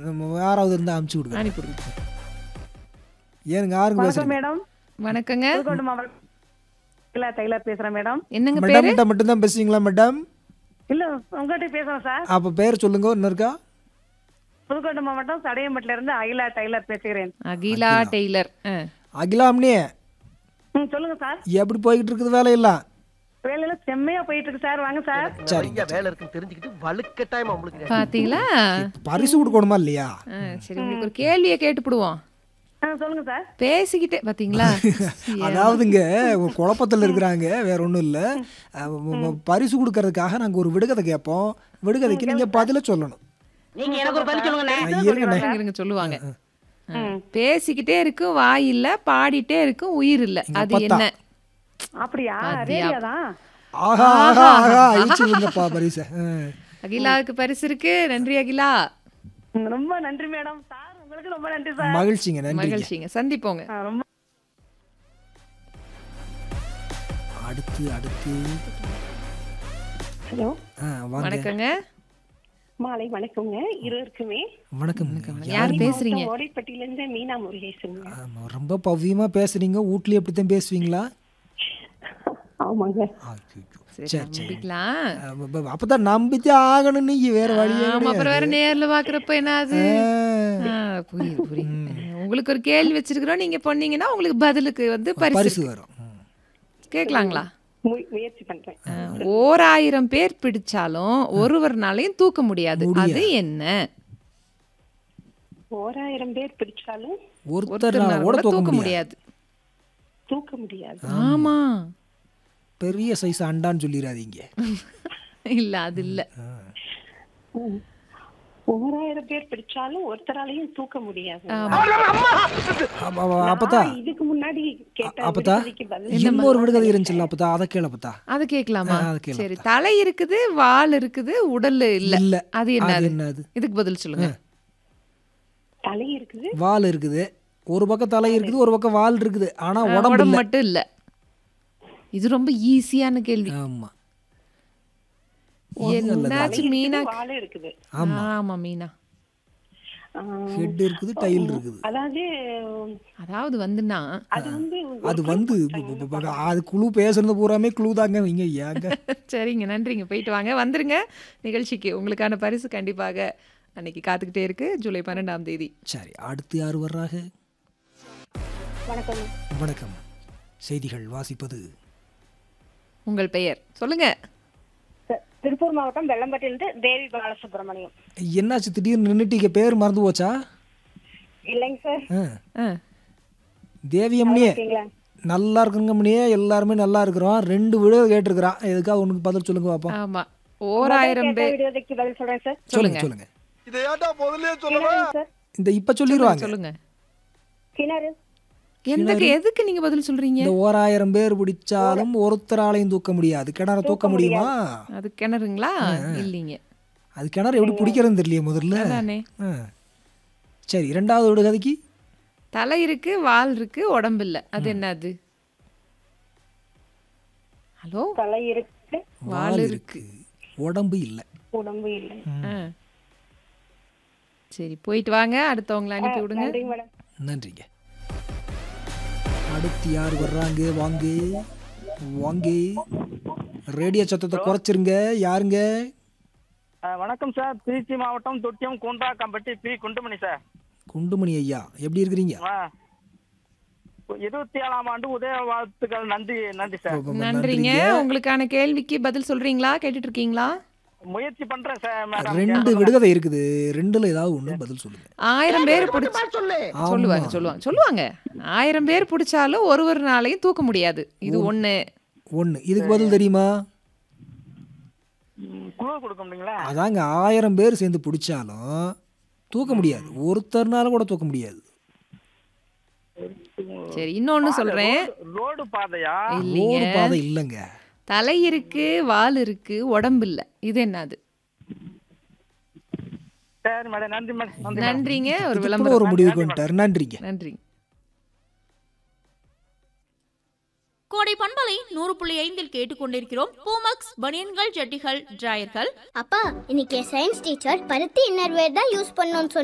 நம்ம யாராவது இருந்தால் அமுச்சு விடுங்க அனுப்பிவிடுங்க ஏனுங்க யாருங்க வணக்கம் பேசுறீங்க மேடம் வணக்கங்க புதுக்கோட்டை மாவட்டம் இல்ல டெய்லர் பேசுறேன் மேடம் என்னங்க மேடம் பேரு கிட்ட மட்டும்தான் பேசுவீங்களா மேடம் இல்ல உங்ககிட்ட பேசுறேன் சார் அப்போ பேர் சொல்லுங்க இன்னும் இருக்கா புதுக்கோட்டை மாவட்டம் சடையம்பட்டில இருந்து அகிலா டெய்லர் பேசுகிறேன் அகிலா டெய்லர் ஆ. அகிலாம்னே ம் சொல்லுங்க சார் எப்படி போய்கிட்டு இருக்குது வேலையெல்லாம் வேலையில செம்மையா போயிட்டு இருக்கு சார் வாங்க சார் சரிங்க நிறைய வேலை இருக்குன்னு தெரிஞ்சுக்கிட்டு வலுக்கட்டாயமா உங்களுக்கு பாத்தீங்களா பரிசு கொடுக்கணுமா இல்லையா ஆ, சரி உங்களுக்கு ஒரு கேள்வியை கேட்டுப்பிடுவோம் ஆ, சொல்லுங்க சார் பேசிக்கிட்டே பாத்தீங்களா அதாவதுங்க ஒரு குழப்பத்தில் இருக்கிறாங்க வேற ஒன்றும் இல்லை பரிசு கொடுக்கறதுக்காக நாங்கள் ஒரு விடுகதை கேட்போம் விடுகதைக்கு நீங்கள் பதில சொல்லணும் நீங்க எனக்கு ஒரு பதில் சொல்லுங்கண்ணே ஆ, இருங்கண்ணே இருங்க, இருங்க சொல்லுவாங்க ஆ, பேசிக்கிட்டே இருக்கும் வாய் இல்ல பாடிட்டே இருக்கும் உயிர் இல்ல அது பத்தா. என்ன அப்படியா பாத்தியா? ரேடியா தான் ஆஹா ஆஹா ஆஹா அழிச்சுடுங்கப்பா பரிசை ஆ. அகிலாவுக்கு பரிசு இருக்கு நன்றி அகிலா ம், ரொம்ப நன்றி மேடம் சார் உங்களுக்கு ரொம்ப நன்றி சார் மகிழ்ச்சிங்க நன்றி மகிழ்ச்சிங்க சந்திப்போங்க ஆ, ரொம்ப அடுத்து அடுத்து ஹலோ ஆ வாங்க வணக்கங்க மாலை வணக்கங்க இருவருக்குமே வணக்கம் யார் பேசுறீங்க ஓடைப்பட்டியில இருந்து மீனா முருகேசனுங்க ஆமா, ரொம்ப பவ்யமா பேசுறீங்க வீட்லயே அப்படித்தான் பேசுவீங்களா ஆமாங்க ஐயோ. சரி சரி சரி நம்பிக்கலாம் ஆ, ப- ப- அப்பதான் நம்பித்தான் ஆகணும் நீங்க வேற வழியே ஆமா அப்புறம் வேற கிடையாது. நேர்ல பாக்குறப்ப என்னது ஆ, ஆ, புரியுது புரியுது உங்களுக்கு ஒரு கேள்வி வச்சிருக்கிறோம் நீங்க பண்ணீங்கன்னா உங்களுக்கு பதிலுக்கு வந்து பரிசு பரிசு இருக்கு. வரும் ம். கேட்கலாங்களா மு- முயற்சி பண்றேன் ஆ, ஓர் ஆயிரம் பேர் பிடிச்சாலும் ஒருவர்னாலையும் தூக்க முடியாது அது என்ன ஓராயிரம் பேர் பிடிச்சாலும் ஒருத்தர் ஒருத்தர்னால கூட கூட தூக்க முடியாது தூக்க முடியாது ஆமா பெரிய சைஸ் அண்டான்னு சொல்லிடாதீங்க இல்ல அது இல்ல ம். ஓராயிரம் பேர் பிடிச்சாலும் ஒருத்தராலையும் தூக்க முடியாது ஆமா. அப்ப- அப்ப- அப்பத்தா நான் இதுக்கு முன்னாடி கேட்ட அப்பத்தா விடுகதைக்கு பதில் இன்னொரு விடுகதை இருந்துச்சுல்ல அப்பத்தா அதை கேள அப்பத்தா அது கேட்கலாமா ஆ, அது கேட்கலாம். சரி தலை இருக்குது வால் இருக்குது உடல் இல்ல இல்ல அது அது என்னது என்னது இதுக்கு பதில் சொல்லுங்க தலை இருக்குது வால் இருக்குது ஒரு பக்கம் தலை இருக்குது ஒரு பக்கம் வால் இருக்குது ஆனா உடம்பு உடம்பு இல்ல மட்டும் இல்ல இது ரொம்ப ஈஸியான கேள்வி ஆமா என்னாச்சு மீனா வாழை இருக்குது ஆமா மீனா ஆ, ஹெட் இருக்குது டைல் இருக்குது அதாவது அதாவது வந்துன்னா அது வந்து அது வந்து ப- ப- ப- அது குழு பேசுறது பூராமே குழு தாங்க இங்க ஏங்க சரிங்க நன்றிங்க போயிட்டு வாங்க வந்துருங்க நிகழ்ச்சிக்கு உங்களுக்கான பரிசு கண்டிப்பாக அன்னைக்கு காத்துக்கிட்டே இருக்கு ஜூலை பன்னெண்டாம் தேதி சரி அடுத்து யார் வர்றாங்க வணக்கம் வணக்கம் செய்திகள் வாசிப்பது உங்கள் பெயர் சொல்லுங்க திருப்பூர் மாவட்டம் வெள்ளம்பட்டியிலிருந்து தேவி பாலசுப்ரமணியம் என்னாச்சு திடீர்னு நின்னுட்டீங்க பேர் மறந்து போச்சா இல்லைங்க சார் ஆ. ஆ, தேவியம்னியே இருக்கீங்களா நல்லா இருக்குங்கம்னியே எல்லாருமே நல்லா இருக்கிறோம் ரெண்டு வீடு கேட்டிருக்கிறான் எதுக்காக உனக்கு பதில் சொல்லுங்க பாப்போம் ஆமா ஓராயிரம் கேட்ட பேர் விடுவதைக்கு பதில் சொல்றேன் சார் சொல்லுங்க சொல்லுங்க இதை ஏன்டா முதல்ல சொல்லணும் கிணறு சார் இந்த இப்ப சொல்லிடுவாங்க சொல்லுங்க கிணறு எந்த எதுக்கு நீங்க பதில் சொல்றீங்க இந்த ஓராயிரம் பேர் பிடிச்சாலும் ஒருத்தராலையும் தூக்க முடியாது கிணற தூக்க முடியுமா அது கிணறுங்களா இல்லைங்க அது கிணறு எப்படி பிடிக்கிறதுன்னு தெரியலையே முதல்ல அதானே ஆ. சரி இரண்டாவது விடுகதைக்கு தலை இருக்கு வால் இருக்கு உடம்பு இல்ல அது என்னது ஹலோ தலை இருக்கு வால் இருக்கு உடம்பு இல்லை உடம்பு இல்லை ஆ. சரி போயிட்டு வாங்க அடுத்தவங்களை அனுப்பி விடுங்க நன்றிங்க மேடம் நன்றிங்க அடுத்து யார் வர்றாங்க வாங்க வாங்க ரேடியோ சத்தத்தை குறைச்சிருங்க யாருங்க வணக்கம் சார் திருச்சி மாவட்டம் தொட்டியம் கூண்டா கம்பட்டி பி குண்டுமணி சார் குண்டுமணி ஐயா எப்படி இருக்கிறீங்க ஆ. இருபத்தி ஏழாம் ஆண்டு உதய வாழ்த்துக்கள் நன்றி நன்றி சார் நன்றிங்க உங்களுக்கான கேள்விக்கு பதில் சொல்றீங்களா கேட்டுட்டு இருக்கீங்களா முயற்சி பண்றேன் சார் மேடம் ரெண்டு விடுகதை இருக்குது ரெண்டுல ஏதாவது ஒண்ணு பதில் சொல்லுங்க ஆயிரம் பேர் பிடிச்ச சொல்லு சொல்லுவாங்க சொல்லுவாங்க சொல்லுவாங்க ஆயிரம் பேர் பிடிச்சாலும் ஒருவர்னாலையும் தூக்க முடியாது இது ஒண்ணு ஒண்ணு இதுக்கு பதில் தெரியுமா ம், குழு கொடுக்க முடியுங்களா அதாங்க ஆயிரம் பேர் சேர்ந்து பிடிச்சாலும் தூக்க முடியாது ஒருத்தர்னால கூட தூக்க முடியாது சரி இன்னொன்னு சொல்றேன் ரோடு பாதையா இல்லைங்க ரோடு பாதை இல்லைங்க தலை இருக்கு வால் இருக்கு உடம்பு இல்ல இது என்னது சரி மேடம் நன்றி மேடம் நன்றி மேடம். நன்றிங்க ஒரு இதுக்கு விளம்பரம் ஒரு முடிவுக்கு வந்துட்டார் நன்றிங்க நன்றி கோடை பண்பலை நூறு புள்ளி ஐந்தில் கேட்டுக்கொண்டிருக்கிறோம் பூமக்ஸ் பனியன்கள் ஜட்டிகள் டிராயர்கள் அப்பா இன்னைக்கு சயின்ஸ் டீச்சர் பருத்தி இன்னர்வேர் தான் யூஸ் பண்ணணும்னு